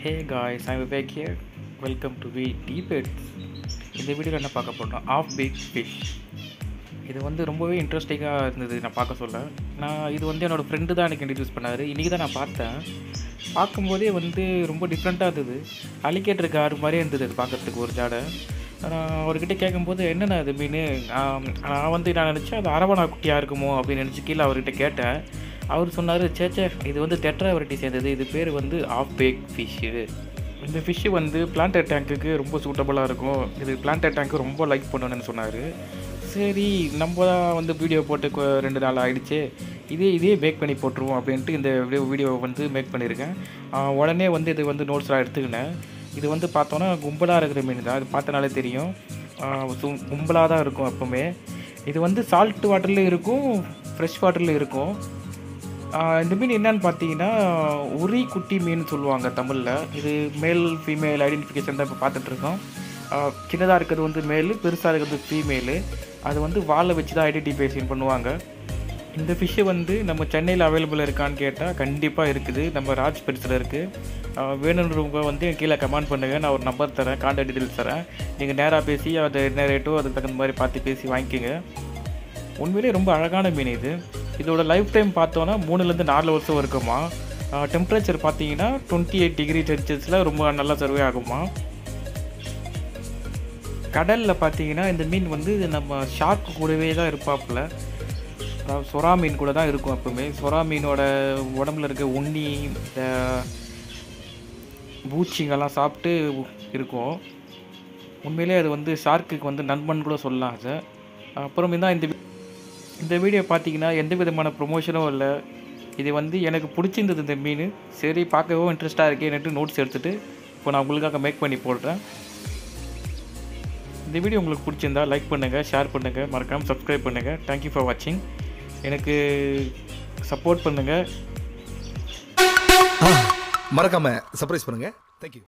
hey guys I Vivek here welcome to V debates இந்த வீடியோவில் என்ன பார்க்க போகிறோம் ஆஃப் பிக் ஃபிஷ் இது வந்து ரொம்பவே இன்ட்ரெஸ்டிங்காக இருந்தது நான் பார்க்க சொல்ல நான் இது வந்து என்னோடய ஃப்ரெண்டு தான் எனக்கு இன்ட்ரடியூஸ் பண்ணார் இன்றைக்கி தான் நான் பார்த்தேன் பார்க்கும்போதே வந்து ரொம்ப டிஃப்ரெண்ட்டாக இருந்தது அலிகேட்டர் கார் மாதிரியே இருந்தது அது பார்க்கறதுக்கு ஒரு ஜாடை நான் அவர்கிட்ட கேட்கும்போது என்னென்ன அது மீன் ஆம், நான் வந்து நான் நினச்சேன் அது அரவணா குட்டியாக இருக்குமோ அப்படின்னு நினச்சி கீழே அவர்கிட்ட கேட்டேன் அவர் சொன்னார் சேச்சே இது வந்து டெட்ரா வெரைட்டி சேர்ந்தது இது பேர் வந்து ஆஃப் பேக் ஃபிஷ்ஷு இந்த ஃபிஷ்ஷு வந்து பிளான்டர் டேங்க்குக்கு ரொம்ப சூட்டபுளாக இருக்கும் இது பிளான்டர் டேங்க்கு ரொம்ப லைக் பண்ணுவேன்னு சொன்னார் சரி நம்ம தான் வந்து வீடியோ போட்டு கொ- ரெண்டு நாள் ஆயிடுச்சு இதே இதே மேக் பண்ணி போட்டுருவோம் அப்படின்ட்டு இந்த வீடியோ வீடியோ வந்து மேக் பண்ணியிருக்கேன் ஆஹ் உடனே வந்து இது வந்து நோட்ஸ்லாம் எடுத்துக்கினேன் இது வந்து பார்த்தோன்னா கும்பலாக இருக்கிற மீன் தான் அது பார்த்தனாலே தெரியும் கும்பலாக தான் இருக்கும் எப்போவுமே இது வந்து சால்ட் வாட்டரில் இருக்கும் ஃப்ரெஷ் வாட்டரில் இருக்கும் ஆஹ் இந்த மீன் என்னன்னு பார்த்தீங்கன்னா உரி குட்டி மீன் சொல்லுவாங்க தமிழில் இது மேல் ஃபீமேல் ஐடென்டிஃபிகேஷன் தான் இப்போ பார்த்துட்ருக்கோம் சின்னதாக இருக்கிறது வந்து மேல் பெருசாக இருக்கிறது ஃபீமேலு அது வந்து வாழை வச்சு தான் ஐடென்டிஃபிகேஷன் பண்ணுவாங்க இந்த ஃபிஷ்ஷு வந்து நம்ம சென்னையில் அவைலபிள் இருக்கான்னு கேட்டால் கண்டிப்பாக இருக்குது நம்ம ராஜ் பெருசில் இருக்குது வேணுன்றவங்க வந்து என் கீழே கமெண்ட் பண்ணுங்கள் நான் ஒரு நம்பர் தரேன் கான்டாக்ட் டீட்டெயில்ஸ் தரேன் நீங்கள் நேராக பேசி அது என்ன ரேட்டோ அதுக்கு தகுந்த மாதிரி பார்த்து பேசி வாங்கிக்கோங்க உண்மையிலேயே ரொம்ப அழகான மீன் இது இதோட லைஃப் டைம் பார்த்தோன்னா மூணுலேருந்து நாலு வருஷம் இருக்குமா டெம்பரேச்சர் பார்த்தீங்கன்னா டுவெண்ட்டி எயிட் டிகிரி செல்சியஸில் ரொம்ப நல்லா சர்வே ஆகுமா கடலில் பார்த்தீங்கன்னா இந்த மீன் வந்து நம்ம ஷார்க்கு கூடவே தான் இருப்பாப்புல அதாவது சொரா மீன் கூட தான் இருக்கும் எப்பவுமே சொரா மீனோட உடம்புல இருக்க உண்ணி இந்த பூச்சிங்கெல்லாம் சாப்பிட்டு இருக்கும் உண்மையிலே அது வந்து ஷார்க்குக்கு வந்து நண்பன் கூட சொல்லலாம் அதை அப்புறம் தான் இந்த வி- இந்த வீடியோ பார்த்தீங்கன்னா எந்த விதமான ப்ரொமோஷனும் இல்லை இது வந்து எனக்கு பிடிச்சிருந்தது இந்த மீன் சரி பார்க்கவும் இன்ட்ரெஸ்ட்டாக இருக்கேன்னுட்டு நோட்ஸ் எடுத்துகிட்டு இப்போ நான் உங்களுக்காக மேக் பண்ணி போடுறேன் இந்த வீடியோ உங்களுக்கு பிடிச்சிருந்தா லைக் பண்ணுங்கள் ஷேர் பண்ணுங்கள் மறக்காமல் சப்ஸ்கிரைப் பண்ணுங்கள் தேங்க்யூ ஃபார் வாட்சிங் எனக்கு சப்போர்ட் பண்ணுங்கள் மறக்காம சர்ப்ரைஸ் பண்ணுங்க தேங்க்யூ